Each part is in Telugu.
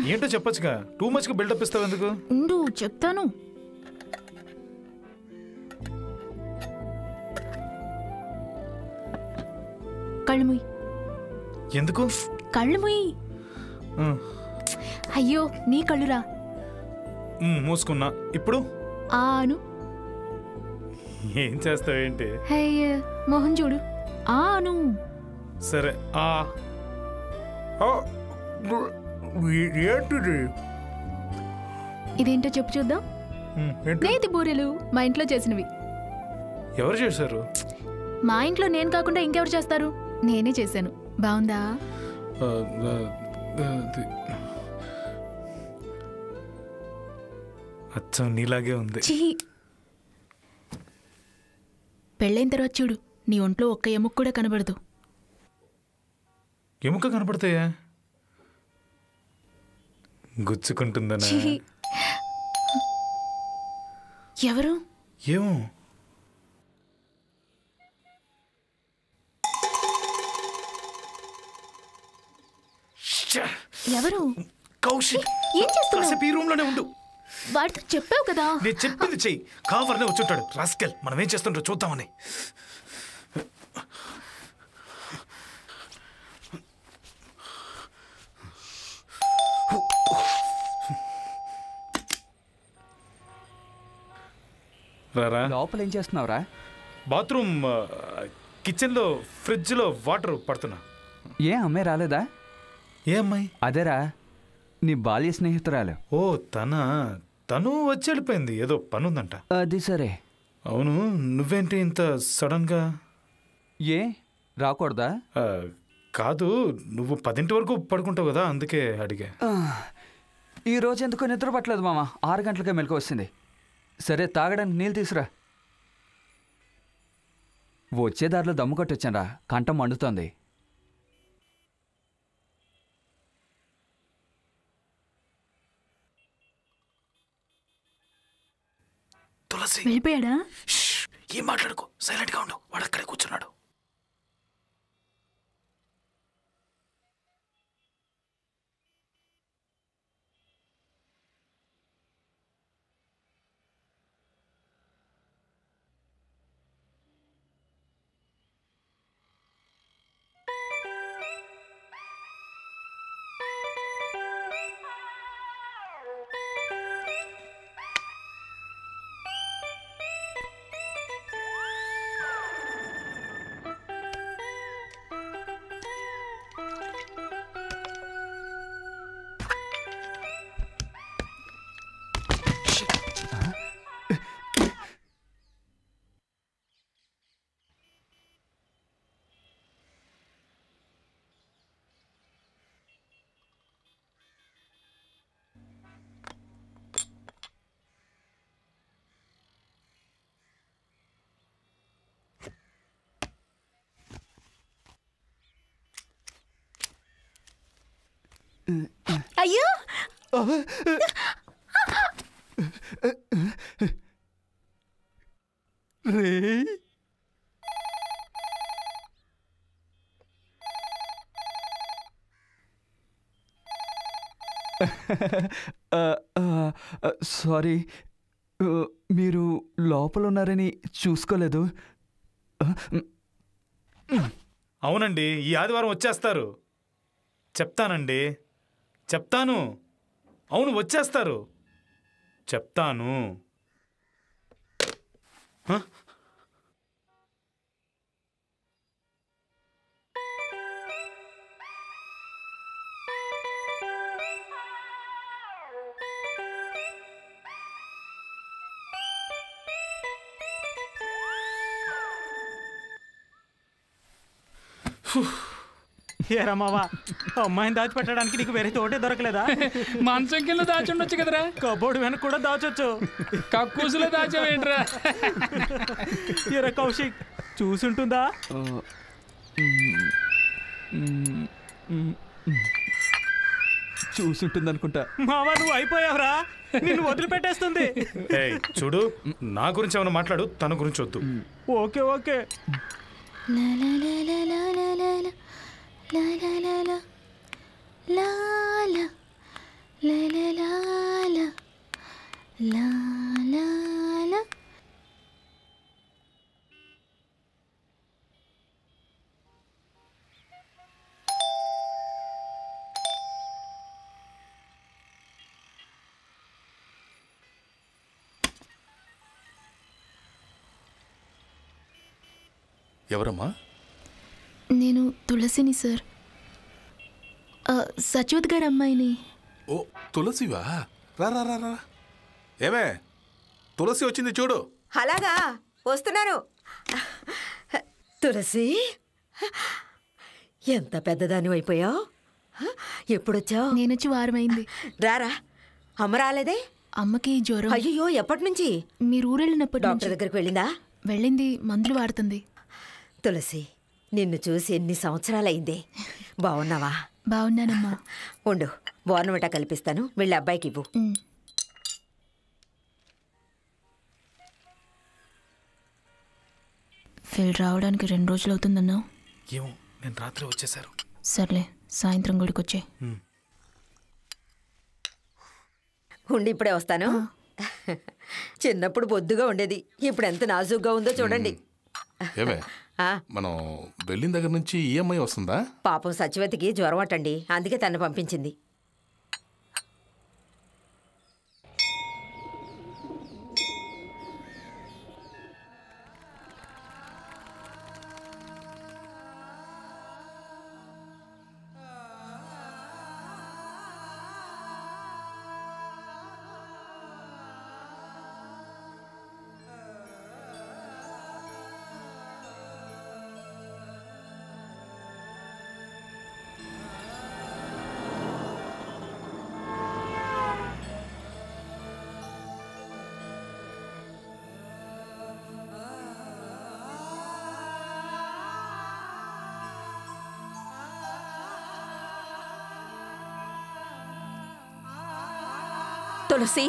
ఏంటో చెప్పొచ్చుగా టూ మచ్ గా బిల్డప్ ఇస్తావు ఎందుకు ఉండు చెప్తాను కళ్ళు ముయ్ ఎందుకు కళ్ళు ముయ్ ఉమ్, అయ్యో నీ కళ్ళురా ఉమ్, మూసుకున్నా ఇప్పుడు ఆను ఏం చేస్తావేంటి అయ్య మోహన్ చూడు ఆను సరే ఆ ఆ, ఏంటిది ఇదేంటో చెప్పు చూద్దాం ఉమ్, ఏంటి నేతి బూరెలు మా ఇంట్లో చేసినవి ఎవరు చేశారు మా ఇంట్లో నేను కాకుండా ఇంకెవరు చేస్తారు నేనే చేశాను బాగుందా ఆ, ఆ, అది. అచ్చం నీలాగే ఉంది చీ పెళ్ళైన తర్వాత చూడు నీ ఒంట్లో ఒక్క ఎముక కూడా కనబడదు ఎముక కనపడతాయా గుచ్చుకుంటుందనా ఛీ. ఎవరు ఏమో శ్చ! ఎవరు కౌశిక్ ఏం చేస్తున్నావు కాసేపు ఈ రూమ్ లోనే ఉండు వాడితో చెప్పావు కదా నేను చెప్పింది చెయ్యి కావాలనే వచ్చుంటాడు రాస్కెల్ మనం ఏం చేస్తుంటో చూద్దామని రారా లోపల ఏం చేస్తున్నావురా బాత్రూమ్ కిచెన్ లో ఫ్రిడ్జ్ లో వాటర్ పడుతున్నా ఏ అమ్మాయి రాలేదా ఏ అమ్మాయి అదేరా నీ బాల్య స్నేహితురాలు ఓ తన తను వచ్చి వెళ్ళిపోయింది ఏదో పని ఉందంట అది సరే అవును నువ్వేంటి ఇంత సడన్ గా ఏ రాకూడదా ఆ, కాదు నువ్వు పదింటి వరకు పడుకుంటావు కదా అందుకే అడిగా ఆ, ఈ రోజు ఎందుకో నిద్ర పట్టలేదు మామ ఆరు గంటలకే మెలకు వస్తుంది సరే తాగడానికి నీళ్ళు తీసురా వచ్చే దారిలో దమ్ము కొట్టొచ్చానరా కంఠం మండుతోంది తులసి వెళ్ళిపోయాడా షష్, ఏం మాట్లాడుకో సైలెంట్ గా ఉండు వాడు అక్కడే కూర్చున్నాడు అయ్యో సారీ మీరు లోపల ఉన్నారని చూసుకోలేదు అవునండి ఈ ఆదివారం వచ్చేస్తారు చెప్తానండి చెప్తాను అవును వచ్చేస్తారు చెప్తాను హ? ఏరా మావా అమ్మాయిని దాచిపెట్టడానికి నీకు వేరే తోటే దొరకలేదా మంచం కింద దాచి ఉండొచ్చు కదరా కబోర్డు వెనక కూడా దాచొచ్చు కక్కూసులో దాచావేంట్రా ఏరా కౌశిక్ చూసుంటుందా చూసుంటుంది అనుకుంటా మావా నువ్వు అయిపోయావురా నిన్ను వదిలిపెట్టేస్తుంది ఏయ్ చూడు నా గురించి ఏమైనా మాట్లాడు తన గురించి వద్దు ఓకే ఓకే లా లా లా లా లా లా లా లా లా లా లా లా లా లా ఎవరమ్మా నేను తులసిని సార్ ఆ, సచివత్ గారి అమ్మాయిని ఓ తులసివా రా రా రా రా ఏమే తులసి వచ్చింది చూడు అలాగా వస్తున్నాను తులసి ఎంత పెద్దదాని అయిపోయావు ఎప్పుడొచ్చావు నేనొచ్చి వారం అయింది రారా అమ్మ రాలేదే అమ్మకి జ్వరం అయ్యో ఎప్పటి నుంచి మీరు ఊరెళ్ళినప్పటి డాక్టర్ నుంచి దగ్గరికి వెళ్ళిందా వెళ్ళింది మందులు వాడుతుంది తులసి నిన్ను చూసి ఎన్ని సంవత్సరాలైందే బాగున్నావా బాగున్నానమ్మా ఉండు బోర్నమిటా కల్పిస్తాను వెళ్ళి అబ్బాయికి ఇవ్వు ఉమ్. ఫిల్ రావడానికి రెండు రోజులు అవుతుందన్నావు ఏమో నేను రాత్రి వచ్చేసారు సర్లే సాయంత్రం గుడికి వచ్చే ఉండి ఇప్పుడే వస్తాను చిన్నప్పుడు బొద్దుగా ఉండేది ఇప్పుడు ఎంత నాజుగ్గా ఉందో చూడండి ఏమే ఆ, మనం వెళ్ళిన దగ్గర నుంచి ఈఎంఐ వస్తుందా పాపం సచివతికి జ్వరం అటండి అందుకే తను పంపించింది తులసి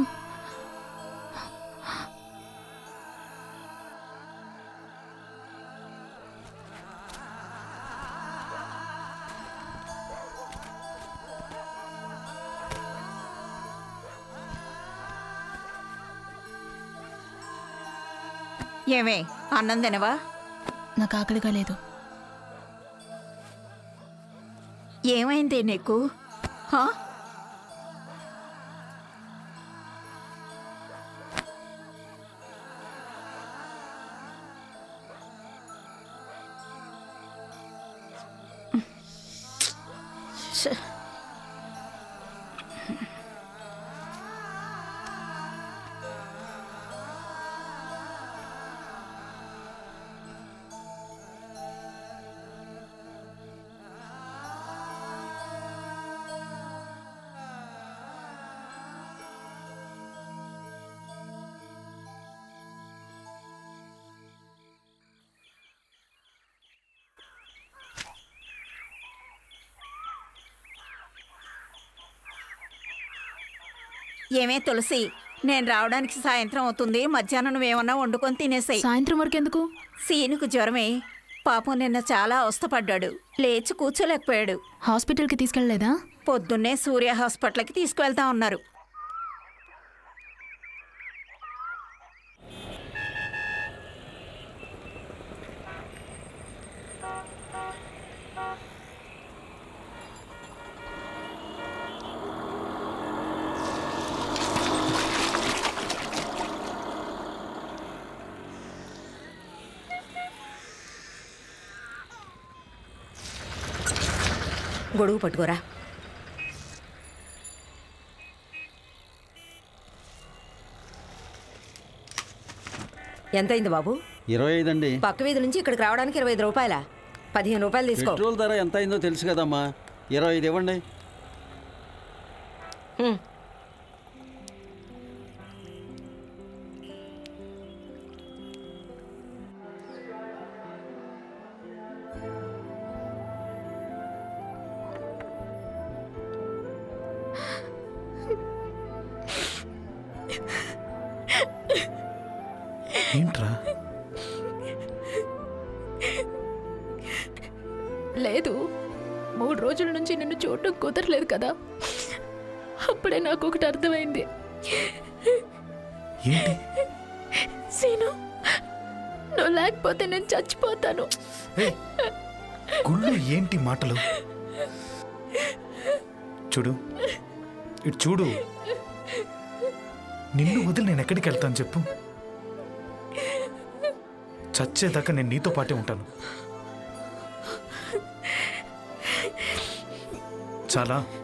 ఏమే అన్నం తినవా నాకు ఆకలిగా లేదు ఏమైంది నీకు హా? ఛ. ఏమే తులసి నేను రావడానికి సాయంత్రం అవుతుంది మధ్యాహ్నం నువ్వేమన్నా వండుకొని తినేసాయి సాయంత్రం వరకు ఎందుకు సీనుకు జ్వరమే పాపం నిన్న చాలా అవస్థపడ్డాడు లేచి కూర్చోలేకపోయాడు హాస్పిటల్కి తీసుకెళ్ళలేదా పొద్దున్నే సూర్య హాస్పిటల్కి తీసుకువెళ్తా ఉన్నారు గొడుగు పట్టుకోరా ఎంతైంది బాబు ఇరవై ఐదు అండి పక్క వీధి నుంచి ఇక్కడికి రావడానికి ఇరవై ఐదు రూపాయల పదిహేను రూపాయలు తీసుకో పెట్రోల్ ధర ఎంత అయిందో తెలుసు కదమ్మా ఇరవై ఐదు ఇవ్వండి ఉమ్. ఏంట్రా లేదు మూడు రోజుల నుంచి నిన్ను చూడటం కుదరలేదు కదా అప్పుడే నాకు ఒకటి అర్థమైంది ఏంటి సీను నువ్వు లేకపోతే నేను చచ్చిపోతాను ఏయ్, గుళ్ళు ఏంటి మాటలు చూడు ఇటు చూడు నిన్ను వదిలి నేను ఎక్కడికి వెళ్తాను చెప్పు చచ్చేదాకా నేను నీతో పాటే ఉంటాను చాలా